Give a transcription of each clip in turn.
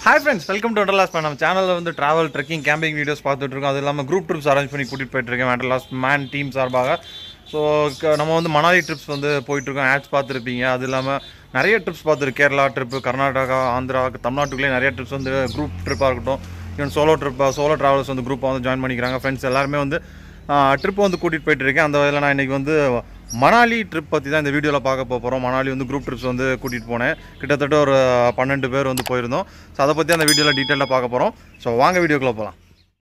Hi friends welcome to Wanderlust நம்ம சேனலில் வந்து ட்ராவல் ட்ரெக்கிங் கேம்பிங் வீடியோஸ் பார்த்துட்டு இருக்கோம் அது இல்லாமல் குரூப் ட்ரிப்ஸ் அரேஞ்ச் பண்ணி கூட்டிகிட்டு போயிட்டுருக்கேன் வண்டர்லாஸ் மேன் டீம் சார்பாக ஸோ நம்ம வந்து மணாலி ட்ரிப்ஸ் வந்து போயிட்டுருக்கோம் ஆட்ஸ் பார்த்துருப்பீங்க அது இல்லாமல் நிறைய ட்ரிப்ஸ் பார்த்துருக்கு கேரளா ட்ரிப்பு கர்நாடகா ஆந்திரா தமிழ்நாட்டுக்குள்ளே நிறைய ட்ரிப்ஸ் வந்து குரூப் ட்ரிப்பாக இருக்கட்டும் ஈவன் சோலோ ட்ரிப்பாக சோலோ ட்ராவல்ஸ் வந்து குரூப்பாக வந்து ஜாயின் பண்ணிக்கிறாங்க ஃப்ரெண்ட்ஸ் எல்லாருமே வந்து ட்ரிப் வந்து கூட்டிகிட்டு போயிட்டு இருக்கேன் அந்த வகையில் நான் இன்றைக்கி வந்து மணாலி ட்ரிப் பற்றி தான் இந்த வீடியோவில் பார்க்க போகிறோம் மணாலி வந்து குரூப் ட்ரிப்ஸ் வந்து கூட்டிகிட்டு போனேன் கிட்டத்தட்ட ஒரு பன்னெண்டு பேர் வந்து போயிருந்தோம் ஸோ அதை பற்றி அந்த வீடியோவில் டீட்டெயிலாக பார்க்க போகிறோம் ஸோ வாங்க வீடியோக்குள்ளே போகலாம்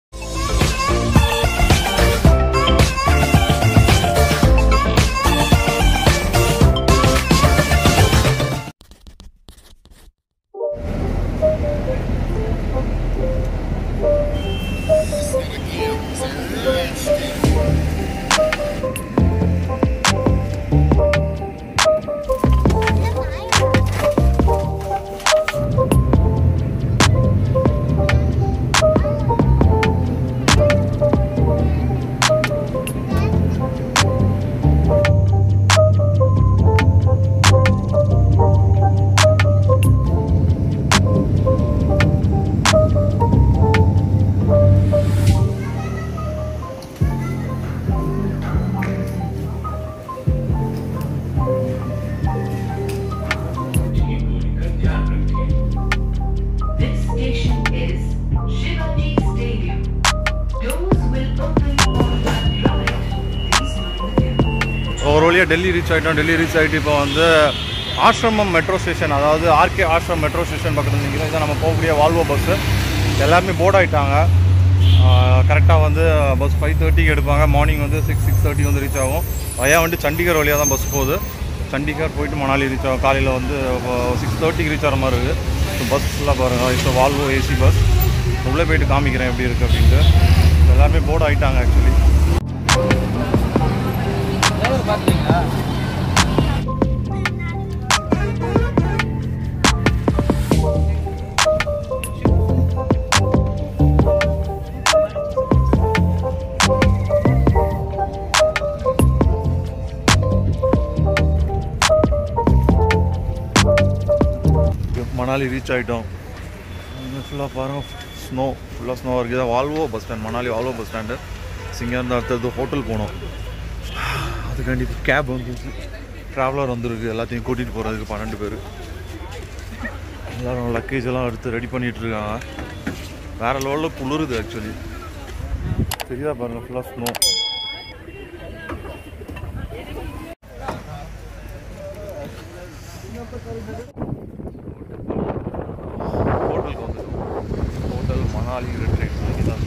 This station is Shivaji Stadium. Doors will open on the right. Please mind the gap. ஒரு வழியாக டெல்லி ரீச் ஆகிட்டோம் டெல்லி ரீச் ஆகிட்டு இப்போ வந்து ஆசிரமம் மெட்ரோ ஸ்டேஷன் அதாவது ஆர்கே ஆசிரம் மெட்ரோ ஸ்டேஷன் பக்கத்தில் நிற்கிறோம் இதான் நம்ம போகக்கூடிய வால்வோ பஸ்ஸு எல்லாருமே போர்ட் ஆகிட்டாங்க கரெக்டாக வந்து பஸ் ஃபைவ் தேர்ட்டிக்கு எடுப்பாங்க மார்னிங் வந்து சிக்ஸ் சிக்ஸ் தேர்ட்டி வந்து ரீச் ஆகும் வழியாக வந்து சண்டிகர் வழியாக தான் பஸ் போகுது சண்டிகர் போயிட்டு மணாலி ரீச் ஆகும் காலையில் வந்து சிக்ஸ் தேர்ட்டிக்கு ரீச் ஆகிற மாதிரி இருக்குது ஸோ பஸ் ஃபுல்லாக பாருங்கள் இப்போ வால்வோ ஏசி பஸ் உள்ளே போயிட்டு காமிக்கிறேன் எப்படி இருக்குது அப்படின்ட்டு எல்லாருமே போர்டு ஆகிட்டாங்க ஆக்சுவலி மணாலி ரீச் ஆகிட்டோம் ஃபுல்லாக பாருங்கள் ஸ்னோ ஃபுல்லாக ஸ்னோ இருக்குது இதான் Volvo bus stand Manali Volvo bus stand இங்கேருந்து அடுத்தது ஹோட்டல் போனோம் அதுக்காண்டி கேப் வந்து ட்ராவலர் வந்துருக்கு எல்லாத்தையும் கூட்டிகிட்டு போகிறதுக்கு பன்னெண்டு பேர் எல்லோரும் லக்கேஜ் எல்லாம் எடுத்து ரெடி பண்ணிகிட்டு இருக்காங்க வேறு லெவலில் குளிருது ஆக்சுவலி சரியா பாருங்கள் ஃபுல்லாக ஸ்னோ ஹோட்டலுக்கு வந்துட்டோம் ஹோட்டல் மணாலி ரிட்ரீட் தான்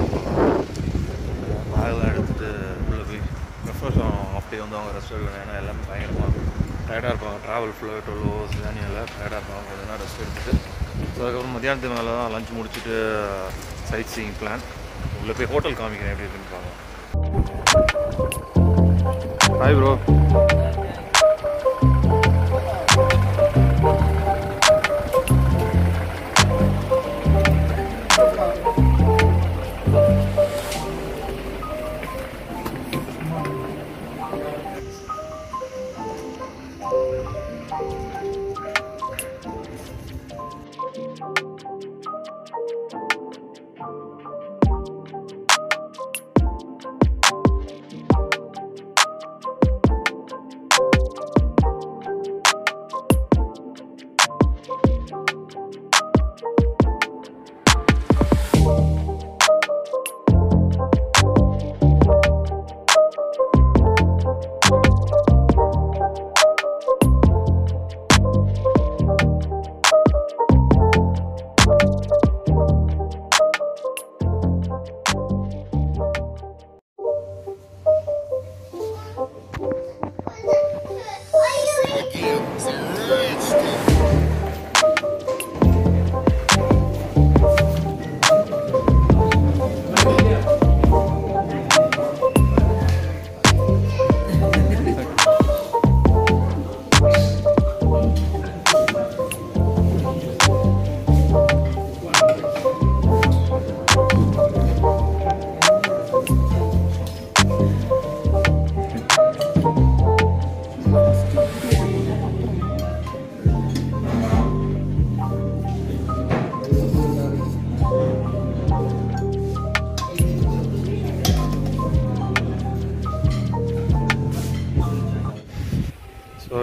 பேக்லாம் எடுத்துகிட்டு உள்ளே போய் ரெஃப்ரெஷ் ஆகும் அப்படியே வந்து அவங்க ரெஸ்ட் எடுக்கணும் ஏன்னா எல்லாமே பயங்கரமாக டயர்டாக இருப்பாங்க ட்ராவல் ஃபுல்லாக டுவெல் ஹவர்ஸ் ஜேர்னியில் டயர்டாக இருப்பாங்க கொஞ்ச நேரம் ரெஸ்ட் எடுத்துட்டு ஸோ அதுக்கப்புறம் மத்தியானத்துக்கு மேலே தான் லஞ்ச் முடிச்சுட்டு சைட் சீயிங் பிளான் உள்ளே போய் ஹோட்டல் காமிக்கிறேன் எப்படி இருக்குன்னு பாருங்க ஹாய் ப்ரோ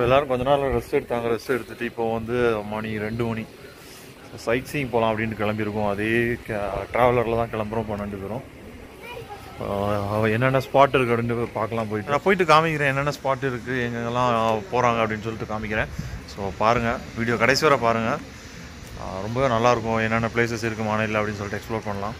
எல்லாரும் கொஞ்ச நாள் ரெஸ்ட் எடுத்தாங்க ரெஸ்ட் எடுத்துட்டு இப்போ வந்து மணி ரெண்டு மணி சைட் சீயிங் போகலாம் அப்படின்னு கிளம்பியிருக்கோம் அதே ட்ராவலரில் தான் கிளம்புறோம் பன்னெண்டு பேரும் ஆஹ் என்னென்ன ஸ்பாட் இருக்குது அப்படின்னு பார்க்கலாம் போயிட்டு நான் போயிட்டு காமிக்கிறேன் என்னென்ன ஸ்பாட் இருக்குது எங்கெங்கெல்லாம் போகிறாங்க அப்படின்னு சொல்லிட்டு காமிக்கிறேன் ஸோ பாருங்கள் வீடியோ கடைசி வரை பாருங்கள் ஆஹ் ரொம்பவே நல்லாயிருக்கும் என்னென்ன பிளேசஸ் இருக்குது மாநில அப்படின்னு சொல்லிட்டு எக்ஸ்ப்ளோர் பண்ணலாம்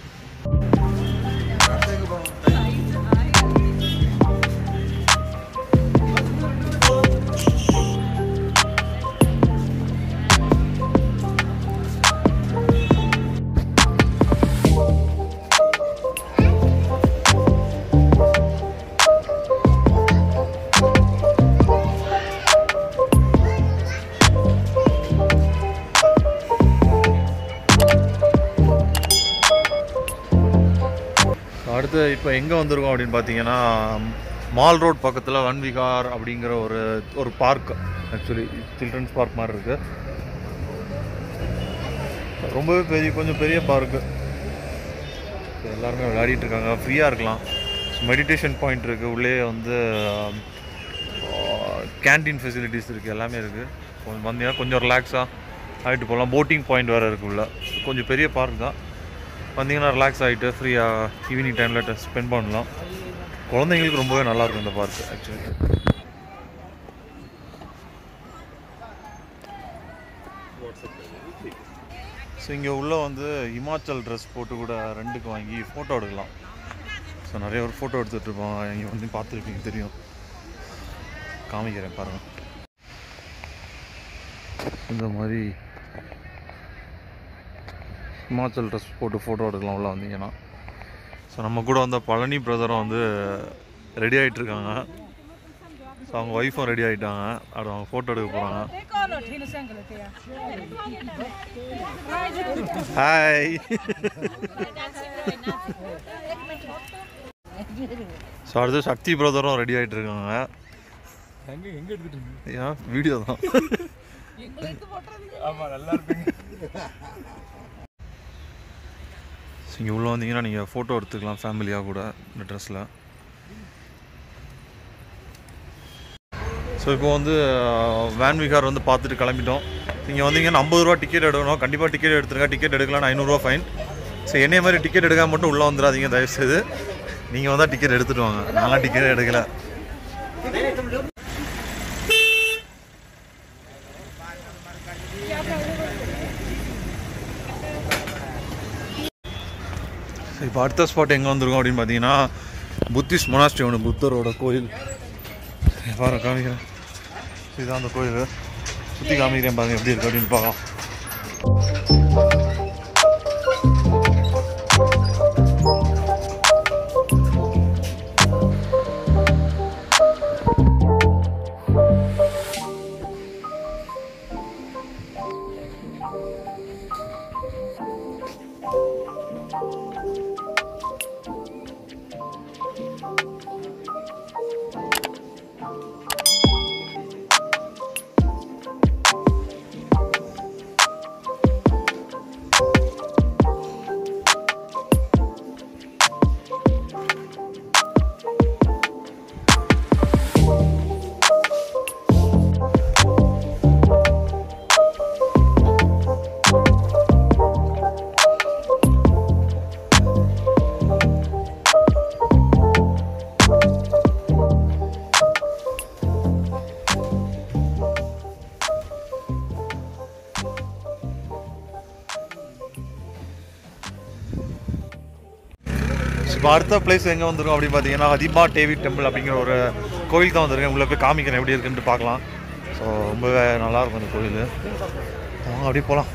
அடுத்து இப்போ எங்கே வந்திருக்கோம் அப்படின்னு பார்த்தீங்கன்னா மால் ரோட் பக்கத்தில் வன்விகார் அப்படிங்கிற ஒரு ஒரு பார்க் ஆக்சுவலி சில்ட்ரன்ஸ் பார்க் மாதிரி இருக்குது ரொம்பவே பெரிய கொஞ்சம் பெரிய பார்க்கு எல்லாருமே விளையாடிட்டு இருக்காங்க ஃப்ரீயாக இருக்கலாம் மெடிடேஷன் பாயிண்ட் இருக்குது உள்ளே வந்து கேண்டீன் ஃபெசிலிட்டிஸ் இருக்குது எல்லாமே இருக்குது கொஞ்சம் வந்தீங்கன்னா கொஞ்சம் ரிலாக்ஸாக ஆகிட்டு போகலாம் போட்டிங் பாயிண்ட் வேறு இருக்கு உள்ள கொஞ்சம் பெரிய பார்க் தான் வந்தீங்கன்னா ரிலாக்ஸ் ஆகிட்டு ஃப்ரீயாக ஈவினிங் டைமில் ஸ்பெண்ட் பண்ணலாம் குழந்தைங்களுக்கு ரொம்பவே நல்லாயிருக்கும் இந்த பார்க் ஆக்சுவலி ஸோ இங்கே உள்ளே வந்து இமாச்சல் ட்ரெஸ் போட்டு கூட ரெண்டுக்கு வாங்கி ஃபோட்டோ எடுக்கலாம் ஸோ நிறைய ஒரு ஃபோட்டோ எடுத்துகிட்டு இருப்போம் இங்கே வந்து பார்த்துருப்பீங்க தெரியும் காமிக்கிறேன் பாருங்கள் இந்த மாதிரி ஹிமாச்சல் ட்ரெஸ் போட்டு ஃபோட்டோ எடுக்கலாம் உள்ள வந்தீங்கன்னா ஸோ நம்ம கூட வந்த பழனி பிரதரும் வந்து ரெடி ஆகிட்டு இருக்காங்க ஸோ அவங்க ஒய்ஃபும் ரெடி ஆகிட்டாங்க அது அவங்க ஃபோட்டோ எடுக்க போகிறாங்க ஹாய் ஸோ அடுத்து சக்தி பிரதரும் ரெடி ஆகிட்டு இருக்காங்க ஏன் வீடியோ தான் இங்கே உள்ளே வந்தீங்கன்னா நீங்கள் ஃபோட்டோ எடுத்துக்கலாம் ஃபேமிலியாக கூட இந்த ட்ரெஸ்ஸில் ஸோ இப்போ வந்து வேன் விகார் வந்து பார்த்துட்டு கிளம்பிட்டோம் நீங்கள் வந்தீங்கன்னா ஐம்பது ரூபா டிக்கெட் எடுக்கணும் கண்டிப்பாக டிக்கெட் எடுத்துருங்க டிக்கெட் எடுக்கலாம் ஐநூறுரூவா ஃபைன் ஸோ என்னைய மாதிரி டிக்கெட் எடுக்காம மட்டும் உள்ளே வந்துடாதீங்க தயவுசெய்து நீங்கள் வந்தால் டிக்கெட் எடுத்துகிட்டு வாங்க நான்லாம் டிக்கெட் எடுக்கல இப்போ அடுத்த ஸ்பாட் எங்கே வந்திருக்கோம் அப்படின்னு பார்த்தீங்கன்னா புத்திஸ்ட் மொனாஸ்ட்ரி ஒன்று புத்தரோட கோயில் பாரு காமிக்கிறேன் இதுதான் அந்த கோயில் சுற்றி காமிக்கிறேன் பாருங்க எப்படி இருக்கு அப்படின்னு பார்க்கலாம் இப்போ அடுத்த பிளேஸ் எங்கே வந்திருக்கோம் அப்படின்னு பார்த்தீங்கன்னா ஹதிமா டேவி டெம்பிள் அப்படிங்கிற ஒரு கோயில் தான் வந்திருக்கேன் உள்ள போய் காமிக்கிறேன் எப்படி இருக்குன்னு பார்க்கலாம் ஸோ ரொம்பவே நல்லா இருக்கும் அந்த கோயில் வாங்க அப்படியே போகலாம்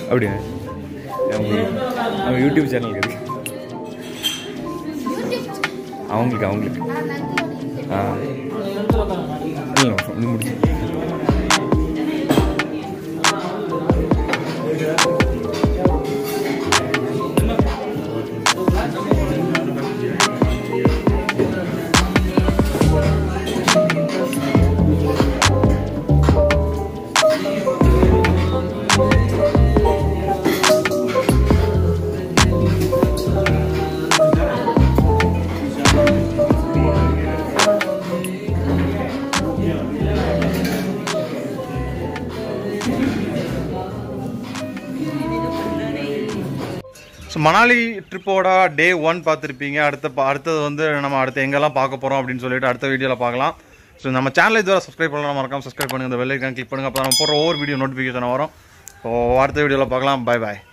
அப்படியா அவங்க அவங்க யூடியூப் சேனலுக்கு இருக்கு அவங்களுக்கு அவங்களுக்கு ஆ இல்லை இது முடிச்சு ஸோ மணாலி ட்ரிப்போட டே ஒன் பார்த்துருப்பீங்க அடுத்த பா- அடுத்தது வந்து நம்ம அடுத்து எங்கெல்லாம் பார்க்க போகிறோம் அப்படின்னு சொல்லிட்டு அடுத்த வீடியோவில் பார்க்கலாம் ஸோ நம்ம சேனலை இதுவரை சப்ஸ்கிரைப் பண்ணலாம் மறக்காம சப்ஸ்கிரைப் பண்ணுங்க இந்த வெள்ளைக்கான கிளிக் பண்ணுங்க அப்போ நம்ம போடுற ஒவ்வொரு வீடியோ நோட்டிஃபிகேஷன் வரும் ஸோ அடுத்த வீடியோவில் பார்க்கலாம் பை பாய்